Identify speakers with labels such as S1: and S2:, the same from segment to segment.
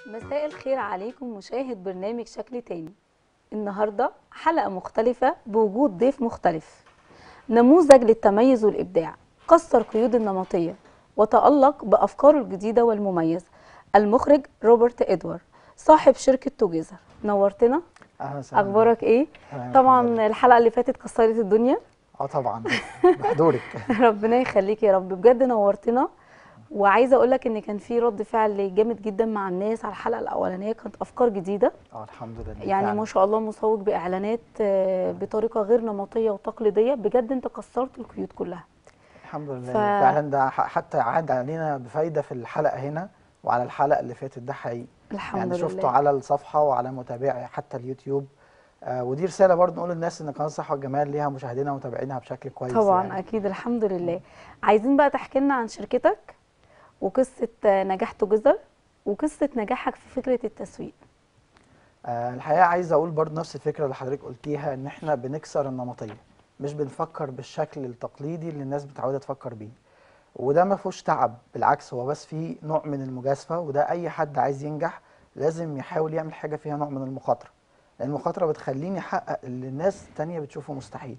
S1: مساء الخير عليكم مشاهد برنامج شكل تاني النهاردة حلقة مختلفة بوجود ضيف مختلف نموذج للتميز والإبداع كسر قيود النمطية وتألق بأفكاره الجديدة والمميزة المخرج روبرت إدوار صاحب شركة توجيزر نورتنا
S2: اهلا وسهلا
S1: أخبارك إيه؟
S2: تمام، الحمد
S1: طبعا
S2: لله.
S1: الحلقة اللي فاتت كسرت الدنيا
S2: اه طبعا بحضورك
S1: ربنا يخليك يا رب بجد نورتنا وعايزه اقول لك ان كان في رد فعل جامد جدا مع الناس على الحلقه الاولانيه كانت افكار جديده
S2: اه الحمد لله
S1: يعني
S2: فعلاً.
S1: ما شاء الله مسوق باعلانات آه، بطريقه غير نمطيه وتقليديه بجد انت كسرت القيود كلها
S2: الحمد لله
S1: ف-
S2: فعلا ده ح- حتى عاد علينا بفايده في الحلقه هنا وعلى الحلقه اللي فاتت ده حقيقي
S1: الحمد
S2: يعني
S1: لله
S2: شفته على الصفحه وعلى متابعي حتى اليوتيوب آه ودي رساله برضه نقول للناس ان قناه الصحه والجمال ليها مشاهدينها ومتابعينها بشكل كويس
S1: طبعا
S2: يعني.
S1: اكيد الحمد لله عايزين بقى تحكي لنا عن شركتك وقصه آه، نجاح توجزر وقصه نجاحك في فكره التسويق
S2: آه الحقيقه عايز اقول برضه نفس الفكره اللي حضرتك قلتيها ان احنا بنكسر النمطيه مش بنفكر بالشكل التقليدي اللي الناس متعوده تفكر بيه وده ما فيهوش تعب بالعكس هو بس فيه نوع من المجازفه وده اي حد عايز ينجح لازم يحاول يعمل حاجه فيها نوع من المخاطره لان المخاطره بتخليني احقق اللي الناس التانية بتشوفه مستحيل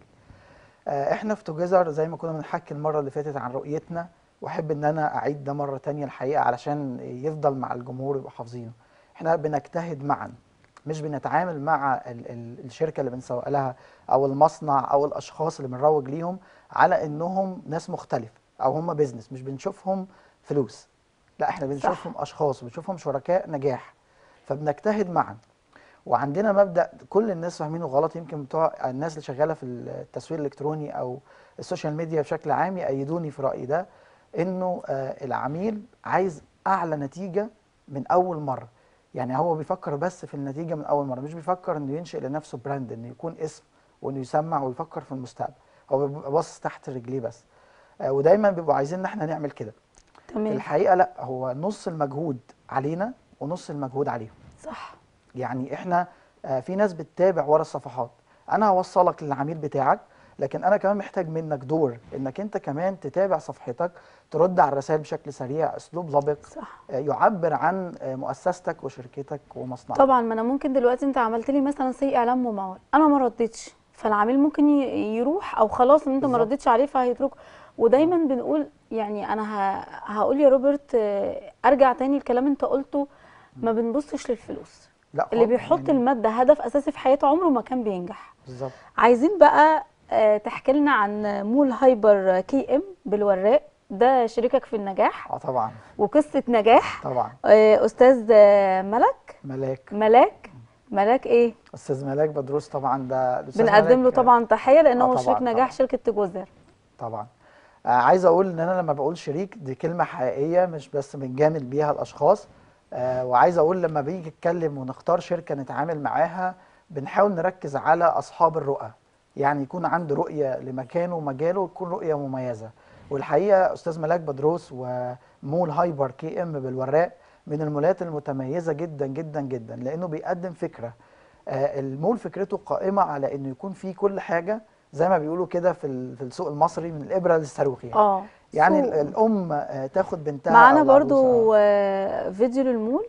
S2: آه، احنا في توجيزر زي ما كنا بنحكي المره اللي فاتت عن رؤيتنا واحب ان انا اعيد ده مره تانية الحقيقه علشان يفضل مع الجمهور يبقوا حافظينه احنا بنجتهد معا مش بنتعامل مع ال ال الشركه اللي بنسوق لها او المصنع او الاشخاص اللي بنروج ليهم على انهم ناس مختلفه او هم بيزنس مش بنشوفهم فلوس لا احنا بنشوفهم اشخاص بنشوفهم شركاء نجاح فبنجتهد معا وعندنا مبدا كل الناس فاهمينه غلط يمكن بتوع الناس اللي شغاله في التسويق الالكتروني او السوشيال ميديا بشكل عام يأيدوني في رايي ده انه آه، العميل عايز اعلى نتيجه من اول مره يعني هو بيفكر بس في النتيجه من اول مره مش بيفكر انه ينشئ لنفسه براند انه يكون اسم وانه يسمع ويفكر في المستقبل هو بيبقى باصص تحت رجليه بس آه، ودايما بيبقوا عايزين ان احنا نعمل كده
S1: تمام
S2: الحقيقه لا هو نص المجهود علينا ونص المجهود عليهم
S1: صح
S2: يعني احنا آه، في ناس بتتابع ورا الصفحات انا هوصلك للعميل بتاعك لكن انا كمان محتاج منك دور انك انت كمان تتابع صفحتك ترد على الرسائل بشكل سريع اسلوب لبق
S1: صح
S2: آه، يعبر عن آه، مؤسستك وشركتك ومصنعك
S1: طبعا ما انا ممكن دلوقتي انت عملت لي مثلا سي اعلان ممول انا ما ردتش فالعميل ممكن ي- يروح او خلاص ان انت ما
S2: بالظبط.
S1: ردتش عليه فهيترك ودايما بنقول يعني انا ه- هقول يا روبرت آه، ارجع تاني الكلام انت قلته ما بنبصش للفلوس
S2: لا
S1: اللي
S2: خالص،
S1: بيحط
S2: يعني
S1: المادة هدف اساسي في حياته عمره ما كان بينجح
S2: بالظبط
S1: عايزين بقى آه، تحكي لنا عن مول هايبر كي ام بالوراق ده شريكك في النجاح
S2: اه طبعا
S1: وقصة نجاح
S2: طبعا
S1: آه، استاذ آه، ملك
S2: ملاك
S1: ملاك ملاك ايه
S2: استاذ ملاك بدروس طبعا ده الأستاذ
S1: بنقدم له
S2: ملاك، آه،
S1: طبعا تحيه لان
S2: آه
S1: هو
S2: طبعاً،
S1: شريك نجاح
S2: طبعاً.
S1: شركه تجوزر
S2: طبعا آه عايز اقول ان انا لما بقول شريك دي كلمه حقيقيه مش بس بنجامل بيها الاشخاص آه وعايز اقول لما بنيجي نتكلم ونختار شركه نتعامل معاها بنحاول نركز على اصحاب الرؤى يعني يكون عنده رؤيه لمكانه ومجاله وتكون رؤيه مميزه والحقيقه استاذ ملاك بدروس ومول هايبر كي ام بالوراق من المولات المتميزه جدا جدا جدا لانه بيقدم فكره آه، المول فكرته قائمه على انه يكون فيه كل حاجه زي ما بيقولوا كده في ال- في السوق المصري من الابره للصاروخ يعني
S1: اه
S2: يعني
S1: سوق.
S2: ال- الام آه، تاخد بنتها
S1: معانا
S2: أو العروسة.
S1: برضو آه، فيديو للمول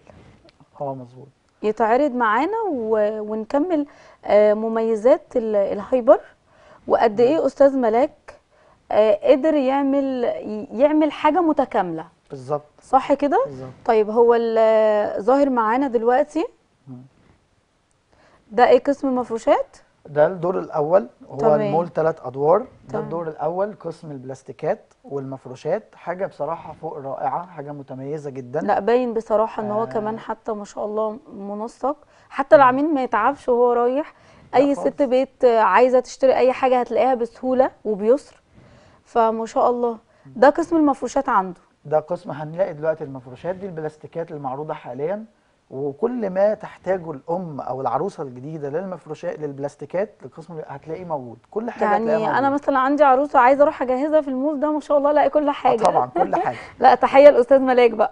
S2: اه مظبوط
S1: يتعرض معانا و- ونكمل آه، مميزات ال- الهايبر وقد ايه استاذ ملاك آه، قدر يعمل يعمل حاجه متكامله
S2: بالظبط
S1: صح كده
S2: بالظبط
S1: طيب هو ال- ظاهر معانا دلوقتي
S2: مم.
S1: ده ايه قسم المفروشات
S2: ده الدور الاول هو
S1: تمام.
S2: المول ثلاث ادوار ده
S1: تمام.
S2: الدور الاول قسم البلاستيكات والمفروشات حاجه بصراحه فوق رائعه حاجه متميزه جدا
S1: لا باين بصراحة ان هو
S2: آه.
S1: كمان حتى ما شاء الله منسق حتى العميل ما يتعبش وهو رايح
S2: لا
S1: اي
S2: خالص.
S1: ست بيت عايزة تشتري اي حاجة هتلاقيها بسهولة وبيسر فما شاء الله ده قسم المفروشات عنده
S2: ده قسم هنلاقي دلوقتي المفروشات دي البلاستيكات المعروضه حاليا وكل ما تحتاجه الام او العروسه الجديده للمفروشات للبلاستيكات القسم هتلاقيه موجود كل حاجه هتلاقيها
S1: يعني انا
S2: موجودة.
S1: مثلا عندي عروسة عايزة اروح اجهزها في المول ده ما شاء الله الاقي كل
S2: آه
S1: حاجة
S2: طبعا كل حاجه
S1: لا تحية الاستاذ ملاك بقى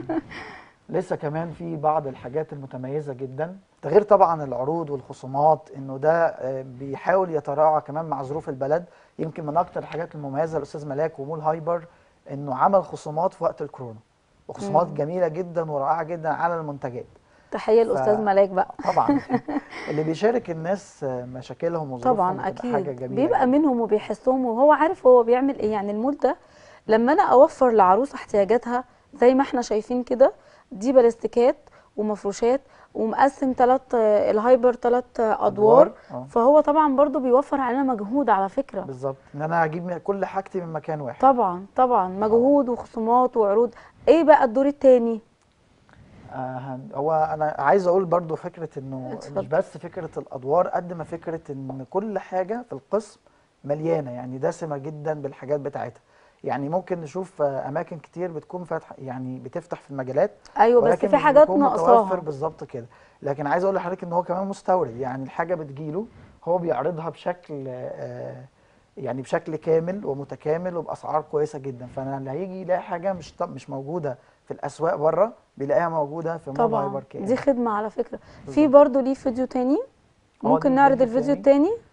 S2: لسه كمان في بعض الحاجات المتميزه جدا ده غير طبعا العروض والخصومات انه ده آه، بيحاول يتراعى كمان مع ظروف البلد يمكن من اكتر الحاجات المميزه الاستاذ ملاك ومول هايبر انه عمل خصومات في وقت الكورونا وخصومات
S1: مم.
S2: جميله جدا ورائعه جدا على المنتجات
S1: تحيه
S2: ف-
S1: الاستاذ ملاك بقى
S2: طبعا اللي بيشارك الناس مشاكلهم وظروفهم
S1: طبعا
S2: بتبقى حاجه
S1: اكيد
S2: جميله
S1: بيبقى
S2: جداً.
S1: منهم وبيحسهم وهو عارف هو بيعمل ايه يعني المول ده لما انا اوفر لعروسه احتياجاتها زي ما احنا شايفين كده دي بلاستيكات ومفروشات ومقسم ثلاث الهايبر ثلاث ادوار
S2: آه.
S1: فهو طبعا برضو بيوفر علينا مجهود على فكره
S2: بالظبط ان انا هجيب من- كل حاجتي من مكان واحد
S1: طبعا طبعا مجهود وخصومات وعروض ايه بقى الدور التاني
S2: آه هن- هو انا عايز اقول برضو فكره انه
S1: اتفضل.
S2: مش بس فكره الادوار قد ما فكره ان كل حاجه في القسم مليانه يعني دسمه جدا بالحاجات بتاعتها يعني ممكن نشوف آه، اماكن كتير بتكون فاتحه يعني بتفتح في المجالات
S1: ايوه بس
S2: ولكن
S1: في
S2: مش
S1: حاجات
S2: بيكون متوفر
S1: ناقصاها
S2: بالظبط كده لكن عايز اقول لحضرتك ان هو كمان مستورد يعني الحاجه بتجيله هو بيعرضها بشكل آه، يعني بشكل كامل ومتكامل وباسعار كويسه جدا فانا اللي هيجي يلاقي حاجه مش طب مش موجوده في الاسواق بره بيلاقيها موجوده في مول
S1: طبعا
S2: هايبر كي
S1: دي خدمه على فكره في
S2: بالظبط.
S1: برضو ليه فيديو تاني
S2: اه
S1: ممكن
S2: دي
S1: نعرض
S2: فيديو
S1: الفيديو
S2: تاني.
S1: التاني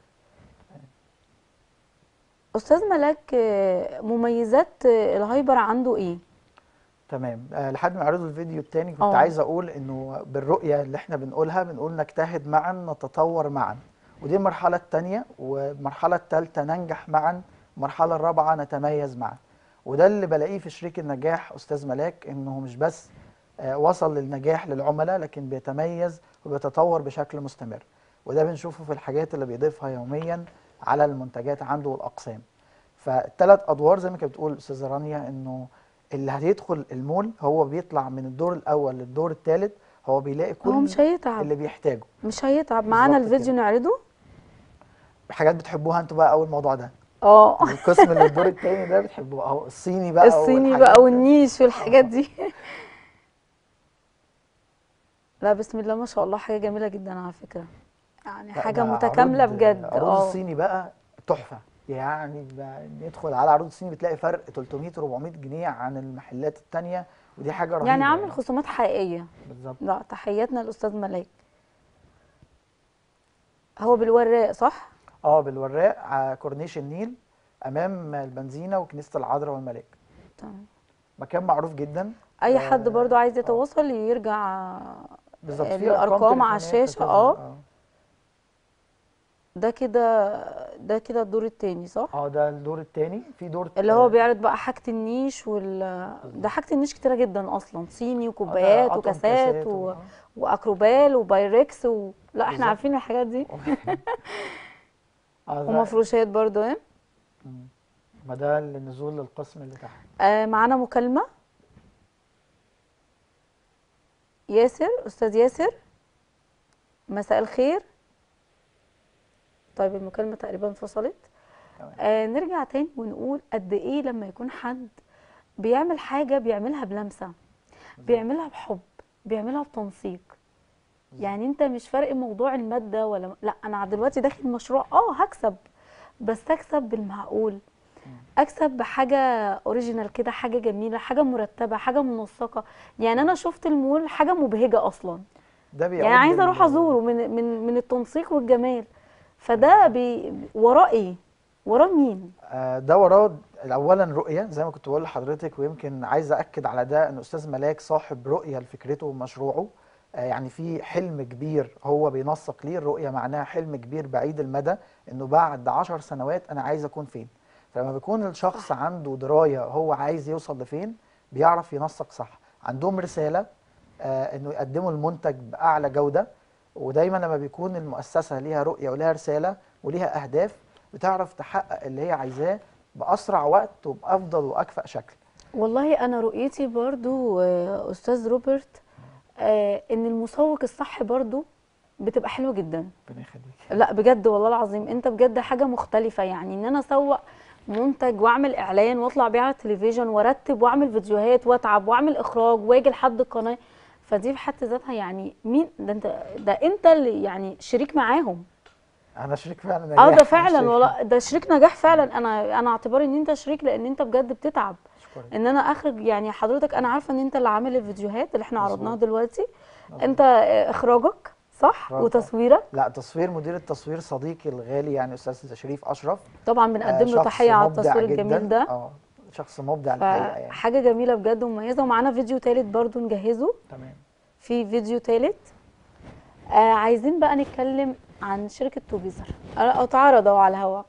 S1: استاذ ملاك آه، مميزات آه، الهايبر عنده ايه
S2: تمام أه لحد ما يعرضوا الفيديو التاني كنت
S1: اه.
S2: عايز اقول انه بالرؤيه اللي احنا بنقولها بنقول نجتهد معا نتطور معا ودي المرحله التانيه والمرحله التالته ننجح معا المرحله الرابعه نتميز معا وده اللي بلاقيه في شريك النجاح استاذ ملاك انه مش بس آه، وصل للنجاح للعملاء لكن بيتميز وبيتطور بشكل مستمر وده بنشوفه في الحاجات اللي بيضيفها يوميا على المنتجات عنده والاقسام فالثلاث ادوار زي ما كانت بتقول الاستاذه رانيا انه اللي هيدخل المول هو بيطلع من الدور الاول للدور الثالث هو بيلاقي
S1: هو
S2: كل
S1: مش هيتعب
S2: اللي بيحتاجه
S1: مش هيتعب معانا
S2: بالظبط
S1: الفيديو نعرضه
S2: حاجات بتحبوها انتوا بقى اول موضوع ده
S1: اه
S2: القسم اللي الدور الثاني ده بتحبوه اهو الصيني بقى
S1: الصيني
S2: والحاجات
S1: بقى
S2: دي.
S1: والنيش والحاجات دي لا بسم الله ما شاء الله حاجه جميله جدا على فكره يعني
S2: لا،
S1: حاجه
S2: ده
S1: متكامله
S2: عروض-
S1: بجد
S2: عروض
S1: اه
S2: الصيني بقى تحفه يعني بقى ندخل على عروض الصيني بتلاقي فرق 300 400 جنيه عن المحلات التانية ودي حاجه رهيبه
S1: يعني عامل خصومات حقيقيه
S2: بالظبط
S1: لا تحياتنا للاستاذ ملاك هو بالوراق صح
S2: اه بالوراق على كورنيش النيل امام البنزينه وكنيسه العذراء والملاك
S1: تمام
S2: مكان معروف جدا
S1: اي
S2: آه،
S1: حد برضو عايز
S2: آه.
S1: يتواصل يرجع
S2: بالظبط في
S1: الأرقام على
S2: تليفونات
S1: الشاشة،
S2: بتظهر.
S1: اه. ده كده ده كده الدور التاني صح
S2: اه ده الدور الثاني في دور
S1: اللي هو
S2: آه،
S1: بيعرض بقى حاجة النيش وال ده حاجة النيش كتيرة جدا أصلا صيني
S2: آه، ده
S1: وكوبايات
S2: أطقم
S1: وكاسات
S2: كاسات
S1: و...
S2: و-
S1: وأكروبال وبايركس و... لا احنا
S2: بالظبط.
S1: عارفين الحاجات دي
S2: اه ده-
S1: ومفروشات برضو ايه
S2: مم. ما ده النزول للقسم اللي تحت
S1: آه معانا مكالمة ياسر أستاذ ياسر مساء الخير طيب المكالمة تقريبا انفصلت
S2: تمام.
S1: آه نرجع تاني ونقول قد ايه لما يكون حد بيعمل حاجة بيعملها بلمسة بيعملها بحب بيعملها بتنسيق يعني انت مش فارق موضوع المادة ولا لا انا دلوقتي داخل مشروع اه هكسب بس اكسب بالمعقول اكسب بحاجه اوريجينال كده حاجه جميله حاجه مرتبه حاجه منسقه يعني انا شفت المول حاجه مبهجه اصلا
S2: ده بيعود
S1: يعني عايزه اروح
S2: لل-
S1: ازوره من من من التنسيق والجمال فده بي وراه ايه وراه مين
S2: آه، ده وراه اولا رؤيه زي ما كنت بقول لحضرتك ويمكن عايز اكد على ده ان استاذ ملاك صاحب رؤيه لفكرته ومشروعه آه، يعني في حلم كبير هو بينسق ليه الرؤيه معناها حلم كبير بعيد المدى انه بعد عشر سنوات انا عايز اكون فين فلما بيكون الشخص
S1: صح.
S2: عنده درايه هو عايز يوصل لفين بيعرف ينسق صح عندهم رساله آه، انه يقدموا المنتج باعلى جوده ودايما لما بيكون المؤسسه ليها رؤيه وليها رساله وليها اهداف بتعرف تحقق اللي هي عايزاه باسرع وقت وبافضل واكفأ شكل
S1: والله انا رؤيتي برضو آه، استاذ روبرت آه، ان المسوق الصح برضو بتبقى حلوه جدا
S2: ربنا يخليك
S1: لا بجد والله العظيم انت بجد حاجه مختلفه يعني ان انا اسوق منتج واعمل اعلان واطلع بيه على التلفزيون وارتب واعمل فيديوهات واتعب واعمل اخراج واجي لحد القناه فدي في حد ذاتها يعني مين ده انت ده انت اللي يعني شريك معاهم
S2: انا شريك فعلا
S1: اه
S2: نجاح
S1: ده
S2: مش
S1: فعلا
S2: شريك.
S1: والله ده شريك نجاح فعلا انا انا اعتباري ان انت شريك لان انت بجد بتتعب
S2: أشكرك.
S1: ان انا اخرج يعني حضرتك انا عارفه ان انت اللي عامل الفيديوهات اللي احنا
S2: مظبوط.
S1: عرضناها دلوقتي
S2: مظبوط.
S1: انت آه، اخراجك صح
S2: إخراج، آه.
S1: وتصويرك
S2: لا تصوير مدير التصوير صديقي الغالي يعني استاذ شريف اشرف
S1: طبعا
S2: آه،
S1: بنقدم له
S2: شخص
S1: تحيه على
S2: مبدع
S1: التصوير
S2: جداً.
S1: الجميل ده
S2: اه شخص مبدع الحقيقه يعني
S1: فحاجه جميله بجد ومميزه ومعانا فيديو تالت برضو نجهزه
S2: تمام
S1: في فيديو تالت آه عايزين بقى نتكلم عن شركه توبيزر اتعرض اهو على الهواء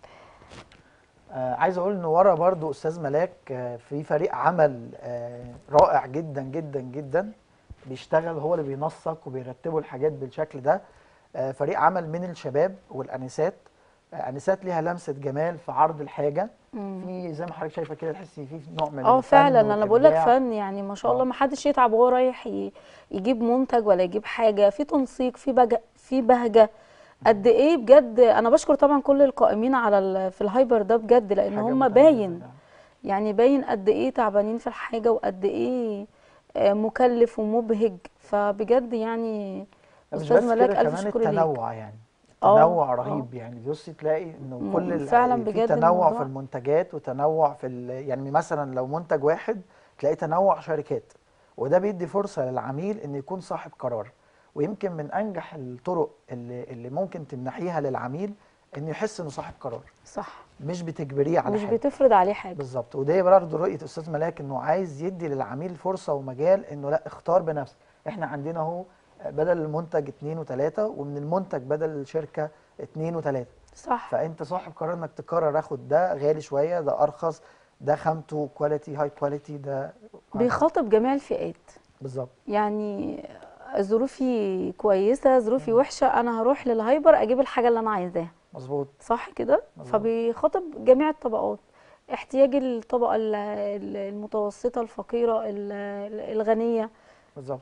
S2: آه عايز اقول ان ورا برضو استاذ ملاك آه في فريق عمل آه رائع جدا جدا جدا بيشتغل هو اللي بينسق وبيرتبوا الحاجات بالشكل ده آه فريق عمل من الشباب والانسات آه انسات ليها لمسه جمال في عرض الحاجه في زي ما حضرتك شايفه كده تحسي في نوع من
S1: اه
S2: الفن
S1: فعلا انا بقول لك
S2: والإبداع.
S1: فن يعني ما شاء الله
S2: آه.
S1: ما حدش يتعب وهو رايح ي- يجيب منتج ولا يجيب حاجه في تنسيق في بهجه في بهجه قد ايه بجد انا بشكر طبعا كل القائمين على ال- في الهايبر ده بجد لان
S2: حاجة
S1: هم
S2: متميزة
S1: باين
S2: فعلا.
S1: يعني باين قد ايه تعبانين في الحاجه وقد ايه آه، مكلف ومبهج فبجد يعني
S2: لا، مش
S1: استاذ
S2: بس
S1: ملاك
S2: كده
S1: الف
S2: كمان
S1: شكر ليك
S2: التنوع يعني
S1: آه،
S2: تنوع
S1: آه.
S2: رهيب يعني بصي تلاقي انه
S1: م-
S2: كل ال-
S1: فعلا
S2: في
S1: بجد
S2: تنوع
S1: الموضوع-
S2: في المنتجات وتنوع في ال- يعني مثلا لو منتج واحد تلاقي تنوع شركات وده بيدي فرصة للعميل انه يكون صاحب قرار ويمكن من انجح الطرق اللي, اللي ممكن تمنحيها للعميل انه يحس انه صاحب قرار
S1: صح
S2: مش بتجبريه على
S1: مش
S2: حاجة
S1: بتفرض عليه حاجه
S2: بالظبط ودي برضه رؤيه استاذ ملاك انه عايز يدي للعميل فرصه ومجال انه لا اختار بنفسك احنا عندنا اهو بدل المنتج اتنين وتلاته ومن المنتج بدل الشركه اتنين وتلاته
S1: صح
S2: فانت صاحب قرار انك تقرر اخد ده غالي شويه ده ارخص ده خامته كواليتي هاي كواليتي ده
S1: بيخاطب جميع الفئات
S2: بالظبط
S1: يعني ظروفي كويسه ظروفي وحشه انا هروح للهايبر اجيب الحاجه اللي انا عايزاها
S2: مظبوط
S1: صح كده
S2: مظبوط.
S1: فبيخاطب جميع الطبقات احتياج الطبقه ال- ال- المتوسطه الفقيره ال- ال- الغنيه
S2: بالظبط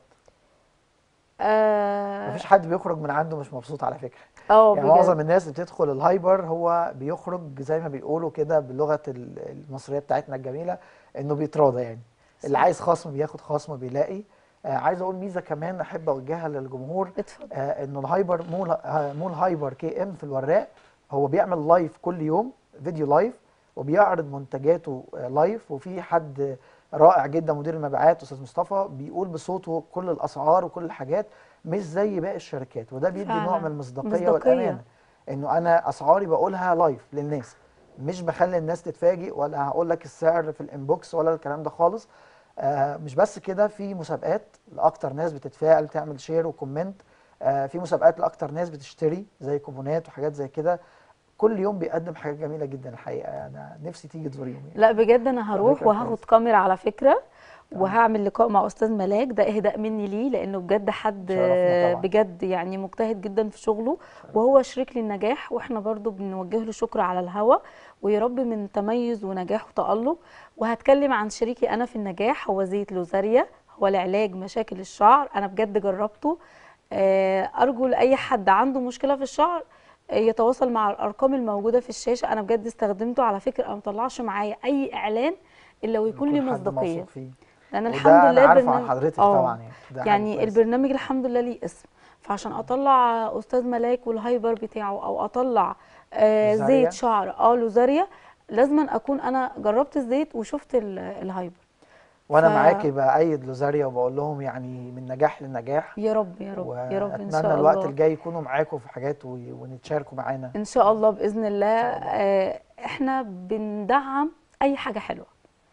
S1: اه
S2: مفيش حد بيخرج من عنده مش مبسوط على فكره
S1: آه،
S2: يعني
S1: بجد.
S2: معظم الناس اللي بتدخل الهايبر هو بيخرج زي ما بيقولوا كده باللغه ال- المصريه بتاعتنا الجميله انه بيتراضى يعني اللي
S1: صح.
S2: عايز خصم بياخد خصم بيلاقي آه عايز اقول ميزه كمان احب اوجهها للجمهور
S1: اتفضل
S2: آه انه الهايبر مول آه مول هايبر كي ام في الوراق هو بيعمل لايف كل يوم فيديو لايف وبيعرض منتجاته آه لايف وفي حد رائع جدا مدير المبيعات استاذ مصطفى بيقول بصوته كل الاسعار وكل الحاجات مش زي باقي الشركات وده بيدي نوع
S1: فعلا.
S2: من المصداقيه
S1: مصداقية.
S2: والامانه انه انا اسعاري بقولها لايف للناس مش بخلي الناس تتفاجئ ولا هقول لك السعر في الانبوكس ولا الكلام ده خالص آه مش بس كده في مسابقات لاكتر ناس بتتفاعل تعمل شير وكومنت آه في مسابقات لاكتر ناس بتشتري زي كوبونات وحاجات زي كده كل يوم بيقدم حاجات جميله جدا الحقيقه انا نفسي تيجي تزوريهم يعني.
S1: لا بجد انا هروح
S2: فكرة
S1: وهاخد
S2: كويسة.
S1: كاميرا على فكره
S2: تمام.
S1: وهعمل لقاء مع استاذ ملاك ده اهداء مني ليه لانه بجد حد
S2: شرفنا طبعا.
S1: بجد يعني مجتهد جدا في شغله وهو شريك للنجاح واحنا برضو بنوجه له شكر على الهوا ويا رب من تميز ونجاح وتألق وهتكلم عن شريكي انا في النجاح هو زيت لوزاريا هو لعلاج مشاكل الشعر انا بجد جربته آه، ارجو لاي حد عنده مشكله في الشعر آه، يتواصل مع الارقام الموجوده في الشاشه انا بجد استخدمته على فكره انا ما طلعش معايا اي اعلان الا ويكون لي
S2: يكون حد
S1: مصداقيه
S2: موثوق فيه
S1: لان
S2: وده
S1: الحمد
S2: انا
S1: لله
S2: عارفه عن
S1: برنامج-
S2: حضرتك
S1: آه.
S2: طبعا يعني ده حاجة
S1: يعني
S2: كويسة.
S1: البرنامج الحمد لله ليه اسم فعشان اطلع استاذ ملاك والهايبر بتاعه او اطلع آه
S2: لوزاريا؟
S1: زيت شعر اه لوزاريا لازم اكون انا جربت الزيت وشفت ال- الهايبر
S2: وانا
S1: ف-
S2: معاكي بايد لوزاريا وبقول لهم يعني من نجاح لنجاح
S1: يا رب يا رب يا رب ان
S2: واتمنى
S1: شاء
S2: الوقت
S1: الله
S2: الجاي يكونوا معاكم في حاجات و- ونتشاركوا معانا
S1: ان شاء الله باذن الله
S2: شاء الله.
S1: آه احنا بندعم اي حاجه حلوه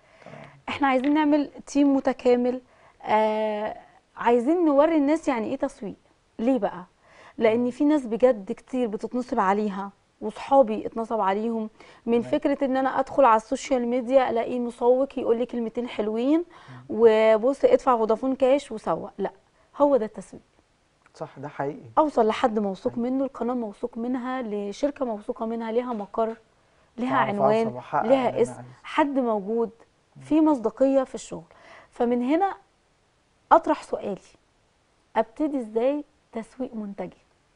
S1: احنا عايزين نعمل تيم متكامل آه عايزين نوري الناس يعني ايه تسويق ليه بقى لان في ناس بجد كتير بتتنصب عليها وصحابي اتنصب عليهم من
S2: تمام.
S1: فكره ان انا ادخل على السوشيال ميديا الاقي مسوق يقول لي كلمتين حلوين وبص ادفع فودافون كاش وسوق لا هو ده التسويق
S2: صح ده حقيقي
S1: اوصل لحد موثوق منه القناه موثوق منها لشركه موثوقه منها ليها مقر ليها
S2: أعرف
S1: عنوان
S2: أوصل وأحقق اللي
S1: ليها
S2: أنا
S1: اسم
S2: عايزه.
S1: حد موجود في مصداقيه في الشغل فمن هنا اطرح سؤالي ابتدي ازاي تسويق منتجي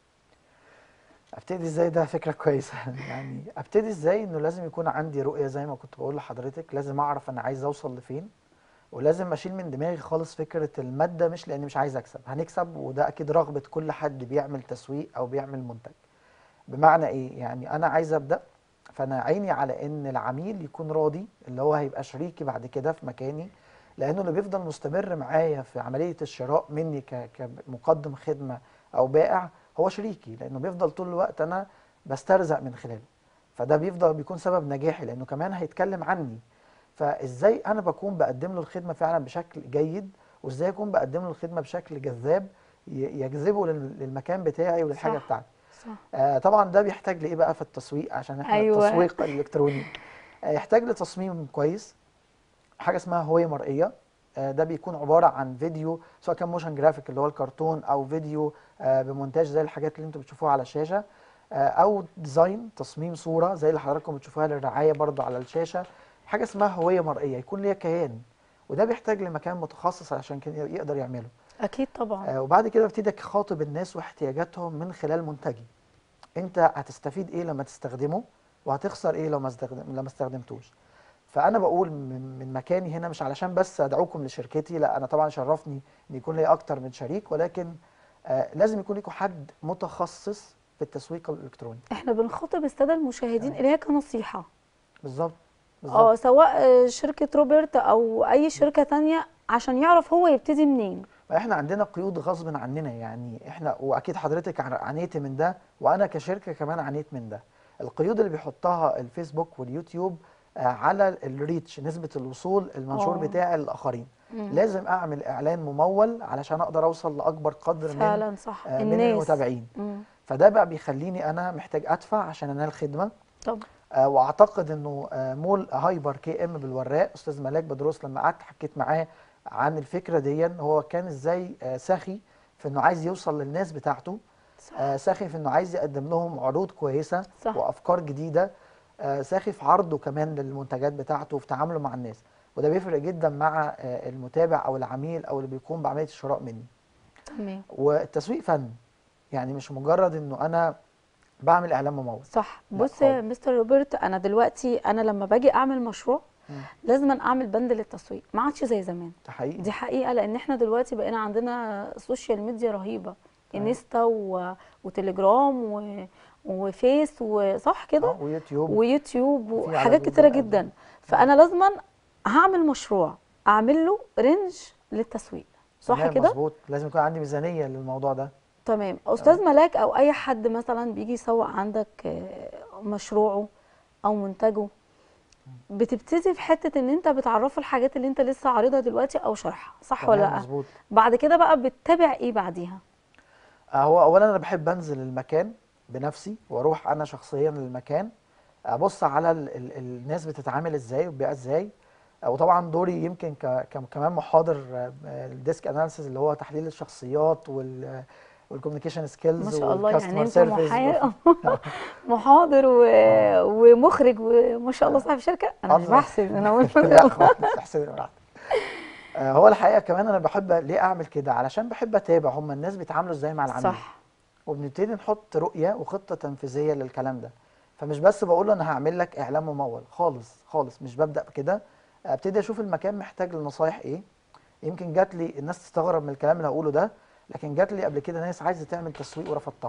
S2: ابتدي ازاي ده فكره كويسه يعني ابتدي ازاي انه لازم يكون عندي رؤيه زي ما كنت بقول لحضرتك لازم اعرف انا عايز اوصل لفين ولازم اشيل من دماغي خالص فكره الماده مش لاني مش عايز اكسب هنكسب وده اكيد رغبه كل حد بيعمل تسويق او بيعمل منتج بمعنى ايه يعني انا عايز ابدا فانا عيني على ان العميل يكون راضي اللي هو هيبقى شريكي بعد كده في مكاني لانه اللي بيفضل مستمر معايا في عمليه الشراء مني ك- كمقدم خدمه او بائع هو شريكي لانه بيفضل طول الوقت انا بسترزق من خلاله فده بيفضل بيكون سبب نجاحي لانه كمان هيتكلم عني فازاي انا بكون بقدم له الخدمه فعلا بشكل جيد وازاي اكون بقدم له الخدمه بشكل جذاب ي- يجذبه لل- للمكان بتاعي وللحاجه
S1: صح.
S2: بتاعتي
S1: صح
S2: آه طبعا ده بيحتاج لايه بقى في التسويق عشان احنا
S1: أيوة.
S2: التسويق الالكتروني آه يحتاج لتصميم كويس حاجه اسمها هويه مرئيه آه ده بيكون عباره عن فيديو سواء كان موشن جرافيك اللي هو الكرتون او فيديو آه بمونتاج زي الحاجات اللي انتم بتشوفوها على الشاشه آه او ديزاين تصميم صوره زي اللي حضراتكم بتشوفوها للرعايه برضو على الشاشه حاجه اسمها هويه مرئيه يكون ليها كيان وده بيحتاج لمكان متخصص عشان كده يقدر يعمله
S1: اكيد طبعا
S2: آه، وبعد كده ابتدي اخاطب الناس واحتياجاتهم من خلال منتجي انت هتستفيد ايه لما تستخدمه وهتخسر ايه لو ما استخدم لما استخدمتوش فانا بقول من, من مكاني هنا مش علشان بس ادعوكم لشركتي لا انا طبعا شرفني ان يكون لي اكتر من شريك ولكن آه لازم يكون لكم حد متخصص في التسويق الالكتروني
S1: احنا بنخاطب الساده المشاهدين
S2: آه.
S1: اللي هي كنصيحه
S2: بالظبط
S1: اه
S2: بالظبط
S1: سواء آه، شركه روبرت او اي شركه تانية عشان يعرف هو يبتدي منين
S2: فاحنا عندنا قيود غصب عننا يعني احنا واكيد حضرتك عن- عانيتي من ده وانا كشركه كمان عانيت من ده القيود اللي بيحطها الفيسبوك واليوتيوب آه، على الريتش نسبه الوصول المنشور
S1: آه.
S2: بتاعي للاخرين
S1: مم.
S2: لازم اعمل اعلان ممول علشان اقدر اوصل لاكبر قدر من
S1: فعلا صح
S2: آه، من
S1: الناس
S2: المتابعين
S1: مم.
S2: فده بقى بيخليني انا محتاج ادفع عشان انال خدمه
S1: طب
S2: آه، واعتقد انه آه، مول هايبر كي ام بالوراق استاذ ملاك بدروس لما قعدت حكيت معاه عن الفكره دي هو كان ازاي آه، سخي في انه عايز يوصل للناس بتاعته
S1: صح
S2: آه، سخي في انه عايز يقدم لهم عروض كويسه
S1: صح.
S2: وافكار جديده آه، سخي في عرضه كمان للمنتجات بتاعته وفي تعامله مع الناس وده بيفرق جدا مع آه، المتابع او العميل او اللي بيقوم بعمليه الشراء مني
S1: تمام
S2: والتسويق فن يعني مش مجرد انه انا بعمل اعلان ممول
S1: صح
S2: لا
S1: بص يا
S2: خالص.
S1: مستر روبرت انا دلوقتي انا لما باجي اعمل مشروع
S2: مم.
S1: لازم اعمل بند للتسويق ما عادش زي زمان
S2: ده حقيقي
S1: دي حقيقه لان احنا دلوقتي بقينا عندنا سوشيال ميديا رهيبه
S2: أيوة.
S1: انستا و... وتليجرام و... وفيس وصح كده
S2: آه، ويوتيوب
S1: ويوتيوب
S2: وفي على
S1: وحاجات
S2: جوجل
S1: كتيره
S2: أدز.
S1: جدا فانا لازما هعمل مشروع اعمل له رينج للتسويق صح
S2: تمام،
S1: كده
S2: مظبوط لازم يكون عندي ميزانيه للموضوع ده
S1: تمام استاذ ملاك او اي حد مثلا بيجي يسوق عندك آه، مشروعه او منتجه بتبتدي في حته ان انت بتعرفه الحاجات اللي انت لسه عارضها دلوقتي او شرحها صح ولا
S2: تمام،
S1: لا
S2: مظبوط
S1: بعد كده بقى بتتابع ايه بعديها
S2: آه، هو اولا انا بحب انزل المكان بنفسي واروح انا شخصيا للمكان ابص على ال ال الناس بتتعامل ازاي وبيئه ازاي آه، وطبعا دوري يمكن ك ك كمان محاضر الديسك اناليسيز اللي هو تحليل الشخصيات وال والكوميونيكيشن سكيلز
S1: ما شاء الله يعني انت
S2: سيرفيس
S1: محا- محاضر و... ومخرج وما شاء الله صاحب شركه انا مش
S2: الله.
S1: بحسب انا اقول
S2: لا خالص احسن براحتك آه، هو الحقيقه كمان انا بحب ليه اعمل كده علشان بحب اتابع هم الناس بيتعاملوا ازاي مع العميل
S1: صح
S2: وبنبتدي نحط رؤية وخطة تنفيذية للكلام ده فمش بس بقول له انا هعمل لك اعلان ممول خالص خالص مش ببدأ بكده ابتدي اشوف المكان محتاج لنصايح ايه يمكن جات لي الناس تستغرب من الكلام اللي هقوله ده لكن جات لي قبل كده ناس عايزة تعمل تسويق ورفضتها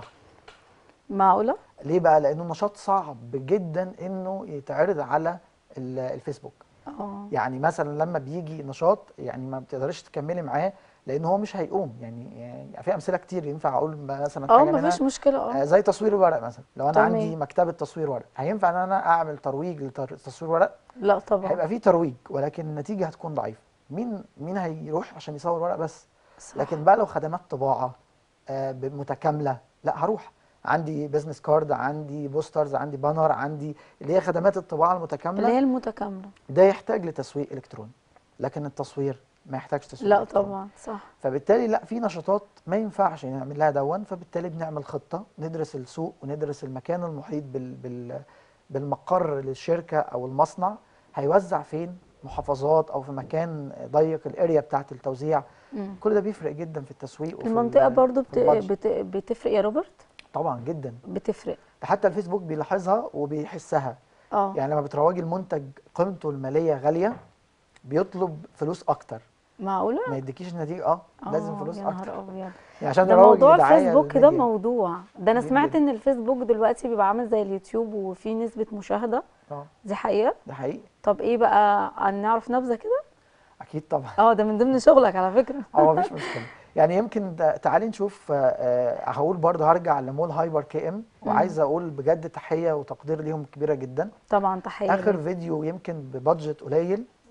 S1: معقوله
S2: ليه بقى لانه نشاط صعب جدا انه يتعرض على ال- الفيسبوك
S1: اه
S2: يعني مثلا لما بيجي نشاط يعني ما بتقدريش تكملي معاه لان هو مش هيقوم يعني, يعني في امثله كتير ينفع اقول مثلا
S1: اه
S2: حاجه منها
S1: مفيش مشكله
S2: آه،
S1: اه
S2: زي تصوير الورق مثلا لو انا
S1: تمام.
S2: عندي مكتبه تصوير ورق هينفع ان انا اعمل ترويج لتصوير ورق
S1: لا طبعا
S2: هيبقى فيه ترويج ولكن النتيجه هتكون ضعيفه مين مين هيروح عشان يصور ورق بس
S1: صح.
S2: لكن بقى لو خدمات طباعه آه، ب- متكامله لا هروح عندي بزنس كارد عندي بوسترز عندي بانر عندي اللي هي خدمات الطباعه
S1: اللي
S2: المتكامله
S1: هي المتكامله
S2: ده يحتاج لتسويق الكتروني لكن التصوير ما يحتاجش تسويق
S1: لا
S2: إلكتروني.
S1: طبعا صح
S2: فبالتالي لا في نشاطات ما ينفعش نعمل لها دون فبالتالي بنعمل خطه ندرس السوق وندرس المكان المحيط بال بال بالمقر للشركه او المصنع هيوزع فين محافظات او في مكان ضيق الاريا بتاعت التوزيع
S1: مم.
S2: كل ده بيفرق جدا في التسويق وفي
S1: المنطقه
S2: ال-
S1: برضو
S2: في
S1: بت...
S2: البادجت.
S1: بت... بتفرق يا روبرت
S2: طبعا جدا
S1: بتفرق
S2: ده حتى الفيسبوك بيلاحظها وبيحسها
S1: اه
S2: يعني لما بتروجي المنتج قيمته الماليه غاليه بيطلب فلوس اكتر
S1: معقوله
S2: ما يديكيش النتيجه اه لازم فلوس
S1: يا
S2: اكتر
S1: نهار ابيض
S2: يعني عشان
S1: ده
S2: يروج
S1: موضوع
S2: لدعاية
S1: الفيسبوك ده
S2: للميديا.
S1: موضوع ده انا
S2: كبير
S1: سمعت
S2: جدا.
S1: ان الفيسبوك دلوقتي بيبقى عامل زي اليوتيوب وفيه نسبة مشاهدة
S2: اه
S1: دي حقيقة
S2: ده حقيقي
S1: طب ايه بقى نعرف نبذة كده
S2: اكيد طبعا
S1: اه ده من ضمن شغلك على فكرة
S2: اه مفيش مشكله يعني يمكن ده- تعالي نشوف آه، آه، هقول برضه هرجع لمول هايبر كي ام وعايز اقول بجد تحيه وتقدير ليهم كبيره جدا
S1: طبعا تحية
S2: اخر
S1: ليك.
S2: فيديو يمكن ببادجت قليل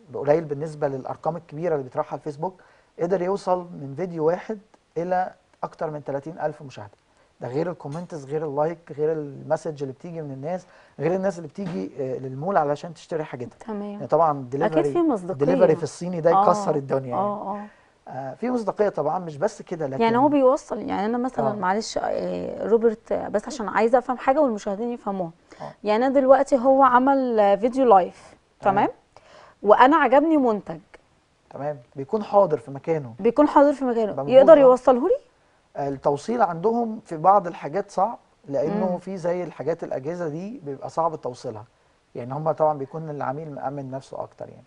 S2: قليل بالنسبه للارقام الكبيره اللي بيطرحها الفيسبوك قدر يوصل من فيديو واحد الى اكتر من 30 الف مشاهده ده غير الكومنتس غير اللايك غير المسج اللي بتيجي من الناس غير الناس اللي بتيجي آه، للمول علشان تشتري حاجتها
S1: تمام
S2: يعني طبعا
S1: اكيد
S2: دليفري
S1: في مصداقيه
S2: دليفري في الصيني ده
S1: آه،
S2: يكسر الدنيا يعني
S1: اه اه
S2: آه في مصداقيه طبعا مش بس كده لكن
S1: يعني هو بيوصل يعني انا مثلا
S2: آه.
S1: معلش آه، روبرت آه، بس عشان عايزه افهم حاجه والمشاهدين يفهموها
S2: آه.
S1: يعني انا دلوقتي هو عمل آه، فيديو لايف
S2: تمام.
S1: تمام وانا عجبني منتج
S2: تمام بيكون حاضر في مكانه
S1: بيكون حاضر في مكانه
S2: موجود،
S1: يقدر
S2: آه.
S1: يوصله لي
S2: التوصيل عندهم في بعض الحاجات صعب لانه
S1: مم.
S2: في زي الحاجات الاجهزه دي بيبقى صعب توصيلها يعني هم طبعا بيكون العميل مأمن نفسه اكتر يعني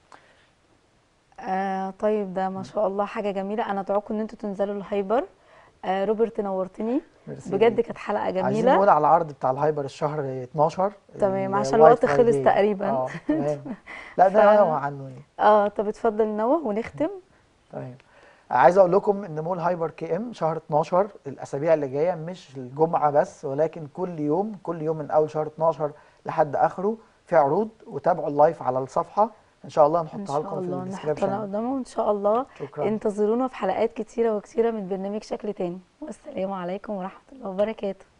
S1: آه طيب ده ما شاء الله حاجه جميله انا ادعوكم ان انتوا تنزلوا الهايبر آه روبرت نورتني
S2: ميرسي
S1: بجد
S2: ليك.
S1: كانت حلقه
S2: عايزين
S1: جميله
S2: نقول على العرض بتاع الهايبر الشهر 12
S1: تمام، عشان
S2: الواي
S1: الوقت خلص
S2: فرايداي.
S1: تقريباً.
S2: اه تمام لا
S1: ف-
S2: ده نوع عنه يعني
S1: اه طب اتفضل نوه ونختم
S2: تمام عايز اقول لكم ان مول هايبر كي ام شهر 12 الاسابيع اللي جايه مش الجمعه بس ولكن كل يوم كل يوم من اول شهر 12 لحد اخره في عروض وتابعوا اللايف على الصفحه ان شاء الله
S1: ان
S2: نحطها
S1: شاء
S2: لكم في
S1: الله نحطها
S2: الديسكربشن
S1: قدامه وان شاء الله
S2: شكرا
S1: انتظرونا في حلقات كتيره وكتيره من برنامج شكل تاني والسلام عليكم ورحمه الله وبركاته